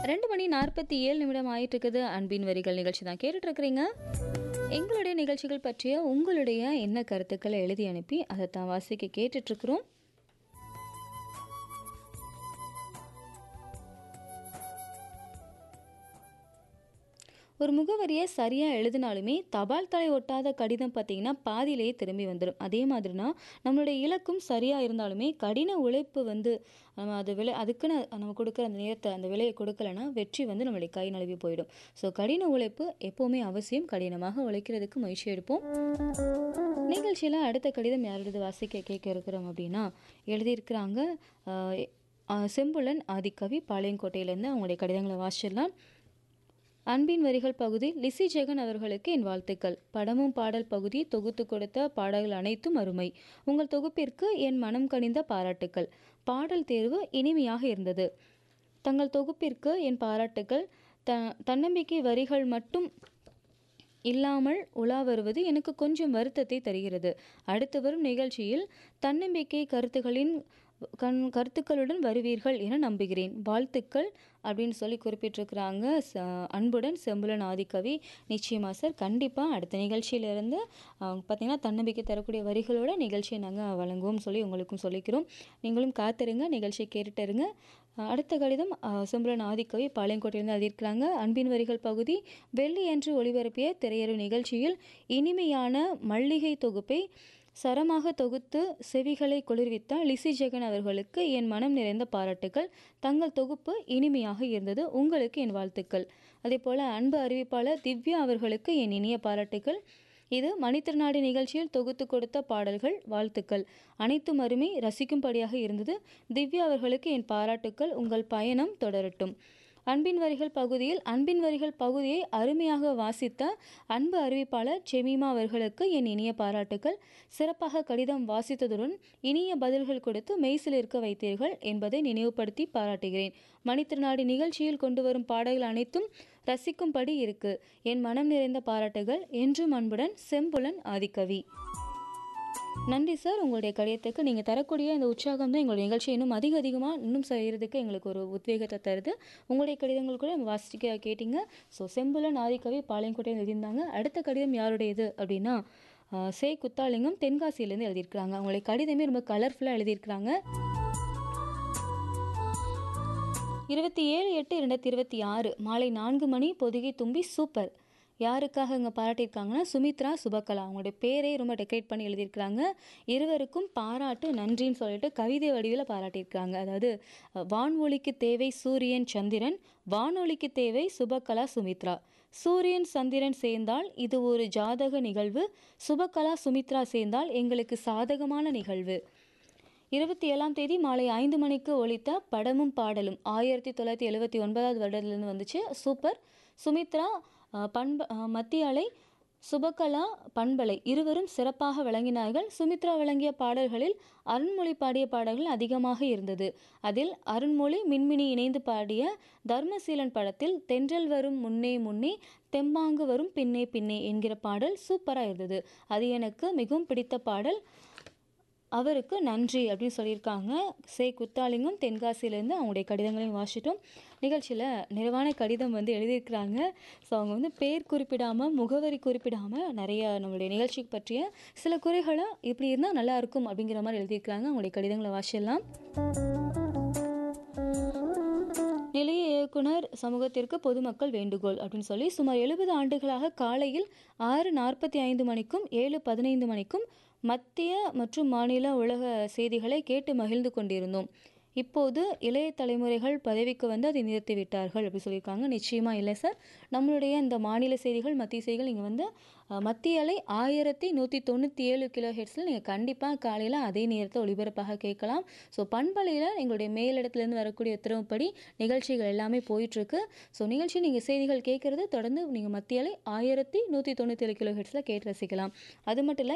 ரெண்டு மணி நாற்பத்தி ஏழு நிமிடம் ஆயிட்டு இருக்குது அன்பின் வரிகள் நிகழ்ச்சி தான் கேட்டுட்டு இருக்கிறீங்க எங்களுடைய நிகழ்ச்சிகள் பற்றிய உங்களுடைய என்ன கருத்துக்களை எழுதி அனுப்பி அதை தான் வாசிக்க கேட்டுட்டு இருக்கிறோம் ஒரு முகவரியை சரியாக எழுதினாலுமே தபால் தலை ஒட்டாத கடிதம் பார்த்தீங்கன்னா பாதியிலேயே திரும்பி வந்துடும் அதே மாதிரினா நம்மளுடைய இலக்கும் சரியாக இருந்தாலுமே கடின உழைப்பு வந்து நம்ம அது விலை அதுக்குன்னு நம்ம கொடுக்குற அந்த நேரத்தை அந்த விலையை கொடுக்கலனா வெற்றி வந்து நம்மளுடைய கை நழுவி போயிடும் ஸோ கடின உழைப்பு எப்போவுமே அவசியம் கடினமாக உழைக்கிறதுக்கு முயற்சி எடுப்போம் நிகழ்ச்சியில் அடுத்த கடிதம் யாரோடது வாசிக்க கேட்க இருக்கிறோம் அப்படின்னா எழுதியிருக்கிறாங்க ஆஹ், ஆஹ், செம்புலன் ஆதிக்கவி பாளையங்கோட்டையிலேருந்து அவங்களுடைய கடிதங்களை வாசிச்சிடலாம் அன்பின் வரிகள் பகுதி லிசி ஜெகன் அவர்களுக்கு என் வாழ்த்துக்கள் படமும் பாடல் பகுதி தொகுத்து கொடுத்த பாடல்கள் அனைத்தும் அருமை உங்கள் தொகுப்பிற்கு என் மனம் கனிந்த பாராட்டுக்கள் பாடல் தேர்வு இனிமையாக இருந்தது தங்கள் தொகுப்பிற்கு என் பாராட்டுக்கள் த தன்னம்பிக்கை வரிகள் மட்டும் இல்லாமல் உலா வருவது எனக்கு கொஞ்சம் வருத்தத்தை தருகிறது அடுத்து வரும் நிகழ்ச்சியில் தன்னம்பிக்கை கருத்துகளின் கண் கருத்துக்களுடன் வருவீர்கள் என நம்புகிறேன் வாழ்த்துக்கள் அப்படின்னு சொல்லி குறிப்பிட்டிருக்கிறாங்க ச- அன்புடன் செம்புலன் ஆதிக்கவி நிச்சயமா சார் கண்டிப்பாக அடுத்த நிகழ்ச்சியிலிருந்து பார்த்திங்கன்னா தன்னம்பிக்கை தரக்கூடிய வரிகளோட நிகழ்ச்சியை நாங்கள் வழங்குவோம் சொல்லி உங்களுக்கும் சொல்லிக்கிறோம் நீங்களும் காத்திருங்க நிகழ்ச்சியை கேட்டுட்டு இருங்க அஹ் அடுத்த கடிதம் அஹ், செம்புலன் ஆதிக்கவி பாளையங்கோட்டையிலிருந்து எழுதியிருக்கிறாங்க அன்பின் வரிகள் பகுதி வெள்ளி என்று ஒளிபரப்பிய திரையரங்கு நிகழ்ச்சியில் இனிமையான மல்லிகை தொகுப்பை சரமாக தொகுத்து செவிகளை குளிர்வித்த லிசி ஜெகன் அவர்களுக்கு என் மனம் நிறைந்த பாராட்டுக்கள் தங்கள் தொகுப்பு இனிமையாக இருந்தது உங்களுக்கு என் வாழ்த்துக்கள் அதே போல அன்பு அறிவிப்பாளர் திவ்யா அவர்களுக்கு என் இனிய பாராட்டுக்கள் இது மணித்திருநாடு நிகழ்ச்சியில் தொகுத்து கொடுத்த பாடல்கள் வாழ்த்துக்கள் அனைத்தும் அருமை ரசிக்கும்படியாக இருந்தது திவ்யா அவர்களுக்கு என் பாராட்டுக்கள் உங்கள் பயணம் தொடரட்டும் அன்பின் வரிகள் பகுதியில் அன்பின் வரிகள் பகுதியை அருமையாக வாசித்த அன்பு அறிவிப்பாளர் ஜெமீமா அவர்களுக்கு என் இனிய பாராட்டுக்கள் சிறப்பாக கடிதம் வாசித்ததுடன் இனிய பதில்கள் கொடுத்து மெய்சில் இருக்க வைத்தீர்கள் என்பதை நினைவுபடுத்தி பாராட்டுகிறேன் மணித்திருநாடு நிகழ்ச்சியில் கொண்டு வரும் பாடல்கள் அனைத்தும் ரசிக்கும்படி இருக்கு என் மனம் நிறைந்த பாராட்டுகள் என்றும் அன்புடன் செம்புலன் ஆதிக்கவி நன்றி சார் உங்களுடைய கடிதத்துக்கு நீங்கள் தரக்கூடிய இந்த உற்சாகம் தான் எங்களுடைய நிகழ்ச்சி இன்னும் அதிக அதிகமாக இன்னும் செய்கிறதுக்கு எங்களுக்கு ஒரு உத்வேகத்தை தருது உங்களுடைய கடிதங்கள் கூட நம்ம வாசிக்க கேட்டிங்க ஸோ செம்புலன் ஆதிக்கவி பாளையங்கோட்டையில் எழுதியிருந்தாங்க அடுத்த கடிதம் யாருடையது அப்படின்னா ஆஹ், சே குத்தாலிங்கம் தென்காசியிலேருந்து எழுதியிருக்கிறாங்க அவங்களுடைய கடிதமே ரொம்ப கலர்ஃபுல்லாக எழுதியிருக்கிறாங்க இருபத்தி ஏழு எட்டு இரண்டாயிரத்தி இருபத்தி ஆறு மாலை நான்கு மணி பொதுகை தும்பி சூப்பர் யாருக்காக இங்கே பாராட்டியிருக்காங்கன்னா சுமித்ரா சுபகலா அவங்களுடைய பேரே ரொம்ப டெக்கரேட் பண்ணி எழுதியிருக்கிறாங்க இருவருக்கும் பாராட்டு நன்றின்னு சொல்லிட்டு கவிதை வடிவில் பாராட்டியிருக்காங்க அதாவது அஹ், வான்ஒளிக்கு தேவை சூரியன் சந்திரன் வானொலிக்கு தேவை சுபகலா சுமித்ரா சூரியன் சந்திரன் சேர்ந்தால் இது ஒரு ஜாதக நிகழ்வு சுபகலா சுமித்ரா சேர்ந்தால் எங்களுக்கு சாதகமான நிகழ்வு இருபத்தி ஏழாம் தேதி மாலை ஐந்து மணிக்கு ஒலித்த படமும் பாடலும் ஆயிரத்தி தொள்ளாயிரத்தி எழுபத்தி ஒன்பதாவது வருடத்துலேருந்து வந்துச்சு சூப்பர் சுமித்ரா அஹ், பண்ப அஹ், மத்திய அலை சுபகலா பண்பலை இருவரும் சிறப்பாக விளங்கினார்கள் சுமித்ரா வழங்கிய பாடல்களில் அருண்மொழி பாடிய பாடல்கள் அதிகமாக இருந்தது அதில் அருண்மொழி மின்மினி இணைந்து பாடிய தர்மசீலன் படத்தில் தென்றல் வரும் முன்னே முன்னே தெம்பாங்கு வரும் பின்னே பின்னே என்கிற பாடல் சூப்பராக இருந்தது அது எனக்கு மிகவும் பிடித்த பாடல் அவருக்கு நன்றி அப்படின்னு சொல்லியிருக்காங்க சே குத்தாலிங்கம் தென்காசியிலேருந்து அவங்களுடைய கடிதங்களையும் வாசிட்டோம் நிகழ்ச்சியில் நிறைவான கடிதம் வந்து எழுதியிருக்கிறாங்க ஸோ அவங்க வந்து பேர் குறிப்பிடாமல் முகவரி குறிப்பிடாமல் நிறைய நம்மளுடைய நிகழ்ச்சி பற்றிய சில குறைகளை இப்படி இருந்தால் நல்லா இருக்கும் அப்படிங்கிற மாதிரி எழுதியிருக்கிறாங்க அவங்களுடைய கடிதங்களை வாசிடலாம் நிலைய இயக்குனர் சமூகத்திற்கு பொதுமக்கள் வேண்டுகோள் அப்படின்னு சொல்லி சுமார் எழுபது ஆண்டுகளாக காலையில் ஆறு நாற்பத்தி ஐந்து மணிக்கும் ஏழு பதினைந்து மணிக்கும் மத்திய மற்றும் மாநில உலக செய்திகளை கேட்டு மகிழ்ந்து கொண்டிருந்தோம் இப்போது இளைய தலைமுறைகள் பதவிக்கு வந்து அதை நிறுத்திவிட்டார்கள் அப்படி சொல்லியிருக்காங்க நிச்சயமாக இல்லை சார் நம்மளுடைய இந்த மாநில செய்திகள் மத்திய செய்திகள் இங்கே வந்து அஹ், மத்திய அலை ஆயிரத்தி நூற்றி தொண்ணூற்றி ஏழு கிலோ ஹெட்ஸில் நீங்கள் கண்டிப்பாக காலையில் அதே நேரத்தில் ஒளிபரப்பாக கேட்கலாம் ஸோ பண்பலையில் எங்களுடைய மேலிடத்துலேருந்து வரக்கூடிய உத்தரவுப்படி நிகழ்ச்சிகள் எல்லாமே போயிட்டுருக்கு ஸோ நிகழ்ச்சி நீங்கள் செய்திகள் கேட்குறது தொடர்ந்து நீங்கள் மத்திய அலை ஆயிரத்தி நூற்றி தொண்ணூற்றி ஏழு கிலோ ஹெட்ஸில் கேட்டு ரசிக்கலாம் அது மட்டும் இல்லை